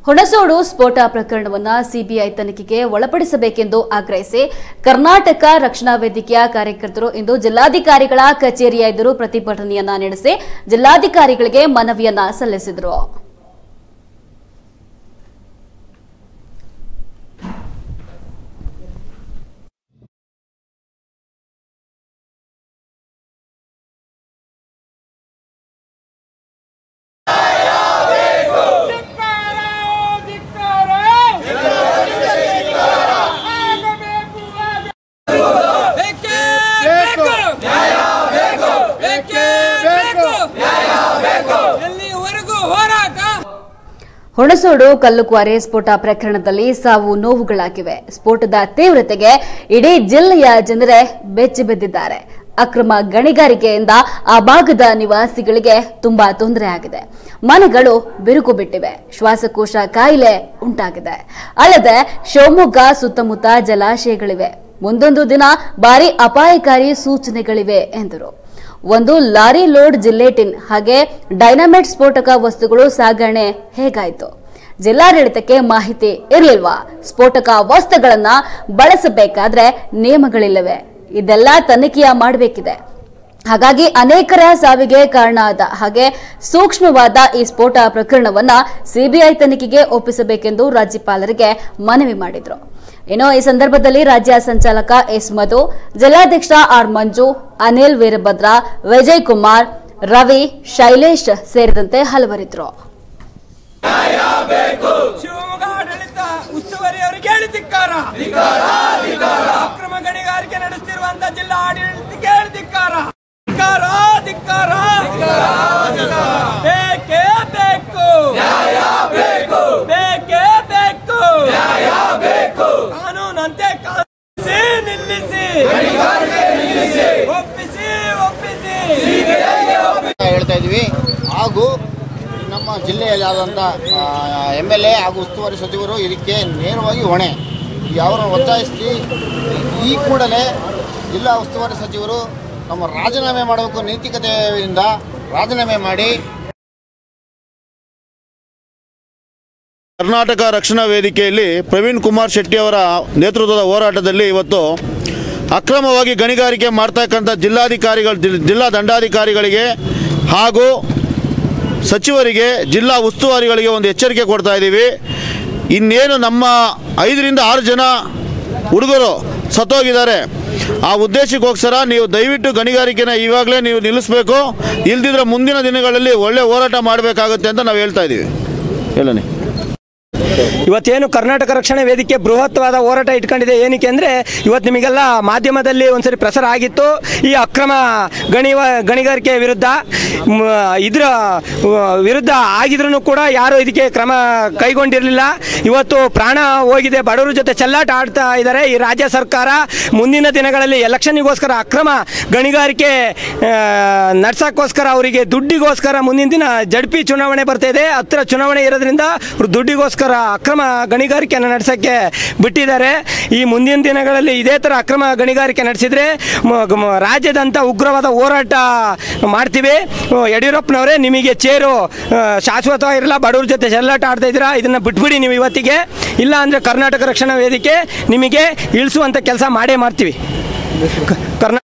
ಹುಣಸೋಡು ಸ್ಫೋಟ ಪ್ರಕರಣವನ್ನ ಸಿಬಿಐ ತನಿಖೆಗೆ ಒಳಪಡಿಸಬೇಕೆಂದು ಆಗ್ರಹಿಸಿ ಕರ್ನಾಟಕ ರಕ್ಷಣಾ ವೇದಿಕೆಯ ಕಾರ್ಯಕರ್ತರು ಇಂದು ಜಿಲ್ಲಾಧಿಕಾರಿಗಳ ಕಚೇರಿಯ ಎದುರು ಪ್ರತಿಭಟನೆಯನ್ನ ನಡೆಸಿ ಜಿಲ್ಲಾಧಿಕಾರಿಗಳಿಗೆ ಮನವಿಯನ್ನ ಸಲ್ಲಿಸಿದರು ಧಿಕ್ಕಾರ ಧಿಕ್ಕಾರ ಆಗಬೇಕು ಬೇಕೇ ಬೇಕು ಬೇಕೇ ಬೇಕು ಎಲ್ಲಿವರೆಗೂ ಹೋರಾಟ ಹುಣಸೋಡು ಕಲ್ಲುಕ್ವಾರೆ ಸ್ಫೋಟ ಪ್ರಕರಣದಲ್ಲಿ ಸಾವು ನೋವುಗಳಾಗಿವೆ ಸ್ಫೋಟದ ತೀವ್ರತೆಗೆ ಇಡೀ ಜಿಲ್ಲೆಯ ಜನರೇ ಬೆಚ್ಚಿ ಬಿದ್ದಿದ್ದಾರೆ ಅಕ್ರಮ ಗಣಿಗಾರಿಕೆಯಿಂದ ಆ ಭಾಗದ ನಿವಾಸಿಗಳಿಗೆ ತುಂಬಾ ತೊಂದರೆ ಆಗಿದೆ ಮನೆಗಳು ಬಿರುಕು ಬಿಟ್ಟಿವೆ ಶ್ವಾಸಕೋಶ ಕಾಯಿಲೆ ಉಂಟಾಗಿದೆ ಅಲ್ಲದೆ ಶಿವಮೊಗ್ಗ ಸುತ್ತಮುತ್ತ ಜಲಾಶಯಗಳಿವೆ ಮುಂದೊಂದು ದಿನ ಭಾರಿ ಅಪಾಯಕಾರಿ ಸೂಚನೆಗಳಿವೆ ಎಂದರು ಒಂದು ಲಾರಿ ಲೋಡ್ ಜಿಲ್ಲೆಟಿನ್ ಹಾಗೆ ಡೈನಮೈಟ್ ಸ್ಫೋಟಕ ವಸ್ತುಗಳು ಸಾಗಣೆ ಹೇಗಾಯ್ತು ಜಿಲ್ಲಾಡಳಿತಕ್ಕೆ ಮಾಹಿತಿ ಇರಲಿಲ್ವಾ ಸ್ಫೋಟಕ ವಸ್ತುಗಳನ್ನ ಬಳಸಬೇಕಾದ್ರೆ ನಿಯಮಗಳಿಲ್ಲವೆ ಇದೆಲ್ಲ ತನಿಖೆಯ ಮಾಡಬೇಕಿದೆ ಹಾಗಾಗಿ ಅನೇಕರ ಸಾವಿಗೆ ಕಾರಣ ಆದ ಹಾಗೆ ಸೂಕ್ಷ್ಮವಾದ ಈ ಸ್ಫೋಟ ಪ್ರಕರಣವನ್ನ ಸಿಬಿಐ ತನಿಖೆಗೆ ಒಪ್ಪಿಸಬೇಕೆಂದು ರಾಜ್ಯಪಾಲರಿಗೆ ಮನವಿ ಮಾಡಿದ್ರು ಇನ್ನು ಈ ಸಂದರ್ಭದಲ್ಲಿ ರಾಜ್ಯ ಸಂಚಾಲಕ ಎಸ್ ಮಧು ಜಿಲ್ಲಾಧ್ಯಕ್ಷ ಆರ್ ಮಂಜು ಅನಿಲ್ ವೀರಭದ್ರ ವಿಜಯ್ ಕುಮಾರ್ ರವಿ ಶೈಲೇಶ್ ಸೇರಿದಂತೆ ಹಲವರಿದ್ರು ಶಿವಮೊಗ್ಗ ಆಡಳಿತ ಉಸ್ತುವಾರಿ ಅವರಿಗೆ ಹೇಳಿ ಧಿಕ್ಕಾರ ಅಕ್ರಮ ಗಣಿಗಾರಿಕೆ ನಡೆಸುತ್ತಿರುವಂತ ಜಿಲ್ಲಾ ಆಡಳಿತಕ್ಕೆ ಹೇಳಿ ಧಿಕ್ಕಾರ ಧಿಕ್ಕಾರ ಧಿಕ್ಕಾರ ಬೇಕೇ ಬೇಕು ಬೇಕೇ ಬೇಕು ಕಾನೂನಂತೆ ಕಾನೂನಿಸಿ ನಿಲ್ಲಿಸಿ ಒಪ್ಪಿಸಿ ಒಪ್ಪಿಸಿ ಹೇಳ್ತಾ ಇದ್ವಿ ಹಾಗೂ ನಮ್ಮ ಜಿಲ್ಲೆಯಲ್ಲಾದಂಥ ಎಮ್ ಎಲ್ ಎ ಹಾಗೂ ಉಸ್ತುವಾರಿ ಸಚಿವರು ಇದಕ್ಕೆ ನೇರವಾಗಿ ಹೊಣೆ ಅವರನ್ನು ಒತ್ತಾಯಿಸಿ ಈ ಕೂಡಲೇ ಜಿಲ್ಲಾ ಉಸ್ತುವಾರಿ ಸಚಿವರು ನಮ್ಮ ರಾಜೀನಾಮೆ ಮಾಡಬೇಕು ನೈತಿಕತೆಯಿಂದ ರಾಜೀನಾಮೆ ಮಾಡಿ ಕರ್ನಾಟಕ ರಕ್ಷಣಾ ವೇದಿಕೆಯಲ್ಲಿ ಪ್ರವೀಣ್ ಕುಮಾರ್ ಶೆಟ್ಟಿ ಅವರ ನೇತೃತ್ವದ ಹೋರಾಟದಲ್ಲಿ ಇವತ್ತು ಅಕ್ರಮವಾಗಿ ಗಣಿಗಾರಿಕೆ ಮಾಡ್ತಕ್ಕಂಥ ಜಿಲ್ಲಾಧಿಕಾರಿಗಳು ಜಿಲ್- ಜಿಲ್ಲಾ ದಂಡಾಧಿಕಾರಿಗಳಿಗೆ ಹಾಗೂ ಸಚಿವರಿಗೆ ಜಿಲ್ಲಾ ಉಸ್ತುವಾರಿಗಳಿಗೆ ಒಂದು ಎಚ್ಚರಿಕೆ ಕೊಡ್ತಾ ಇದ್ದೀವಿ ಇನ್ನೇನು ನಮ್ಮ ಐದರಿಂದ ಆರು ಜನ ಹುಡುಗರು ಸತ್ತೋಗಿದ್ದಾರೆ ಆ ಉದ್ದೇಶಕ್ಕೋಸ್ಕರ ನೀವು ದಯವಿಟ್ಟು ಗಣಿಗಾರಿಕೆನ ಇವಾಗಲೇ ನೀವು ನಿಲ್ಲಿಸಬೇಕು ಇಲ್ದಿದ್ರೆ ಮುಂದಿನ ದಿನಗಳಲ್ಲಿ ಒಳ್ಳೆ ಹೋರಾಟ ಮಾಡಬೇಕಾಗುತ್ತೆ ಅಂತ ನಾವು ಹೇಳ್ತಾ ಇದ್ದೀವಿ ಹೇಳನಿ ಇವತ್ತೇನು ಕರ್ನಾಟಕ ರಕ್ಷಣಾ ವೇದಿಕೆ ಬೃಹತ್ವಾದ ಹೋರಾಟ ಇಟ್ಕೊಂಡಿದೆ ಏನಕ್ಕೆ ಅಂದರೆ ಇವತ್ತು ನಿಮಗೆಲ್ಲ ಮಾಧ್ಯಮದಲ್ಲಿ ಒಂದ್ಸರಿ ಪ್ರಸಾರ ಆಗಿತ್ತು ಈ ಅಕ್ರಮ ಗಣಿ ಗಣಿಗಾರಿಕೆ ವಿರುದ್ಧ ಮ್, ಇದರ ಆ, ವಿರುದ್ಧ ಆಗಿದ್ರೂ ಕೂಡ ಯಾರು ಇದಕ್ಕೆ ಕ್ರಮ ಕೈಗೊಂಡಿರಲಿಲ್ಲ ಇವತ್ತು ಪ್ರಾಣ ಹೋಗಿದೆ ಬಡವರ ಜೊತೆ ಚೆಲ್ಲಾಟ ಆಡ್ತಾ ಇದ್ದಾರೆ ಈ ರಾಜ್ಯ ಸರ್ಕಾರ ಮುಂದಿನ ದಿನಗಳಲ್ಲಿ ಎಲೆಕ್ಷನ್ನಿಗೋಸ್ಕರ ಅಕ್ರಮ ಗಣಿಗಾರಿಕೆ ನಡ್ಸೋಕ್ಕೋಸ್ಕರ ಅವರಿಗೆ ದುಡ್ಡಿಗೋಸ್ಕರ ಮುಂದಿನ ದಿನ ಜಡ್ಪಿ ಚುನಾವಣೆ ಬರ್ತಾ ಇದೆ ಹತ್ತಿರ ಚುನಾವಣೆ ಇರೋದ್ರಿಂದ ಅವ್ರು ದುಡ್ಡಿಗೋಸ್ಕರ ಅಕ್ರಮ ಗಣಿಗಾರಿಕೆಯನ್ನು ನಡೆಸೋಕ್ಕೆ ಬಿಟ್ಟಿದ್ದಾರೆ ಈ ಮುಂದಿನ ದಿನಗಳಲ್ಲಿ ಇದೇ ಥರ ಅಕ್ರಮ ಗಣಿಗಾರಿಕೆ ನಡೆಸಿದರೆ ರಾಜ್ಯದಂತ ಉಗ್ರವಾದ ಹೋರಾಟ ಮಾಡ್ತೀವಿ ಆ, ಯಡಿಯೂರಪ್ಪನವರೇ ನಿಮಗೆ ಚೇರು ಆ, ಶಾಶ್ವತವಾಗಿರಲ್ಲ ಬಡವ್ರ ಜೊತೆ ಚೆಲ್ಲಾಟ ಆಡ್ತಾ ಇದ್ದೀರಾ ಇದನ್ನು ಬಿಟ್ಬಿಡಿ ನೀವು ಇವತ್ತಿಗೆ ಇಲ್ಲ ಅಂದರೆ ಕರ್ನಾಟಕ ರಕ್ಷಣಾ ವೇದಿಕೆ ನಿಮಗೆ ಇಳಿಸುವಂಥ ಕೆಲಸ ಮಾಡೇ ಮಾಡ್ತೀವಿ ಕ- ಕರ್ನಾ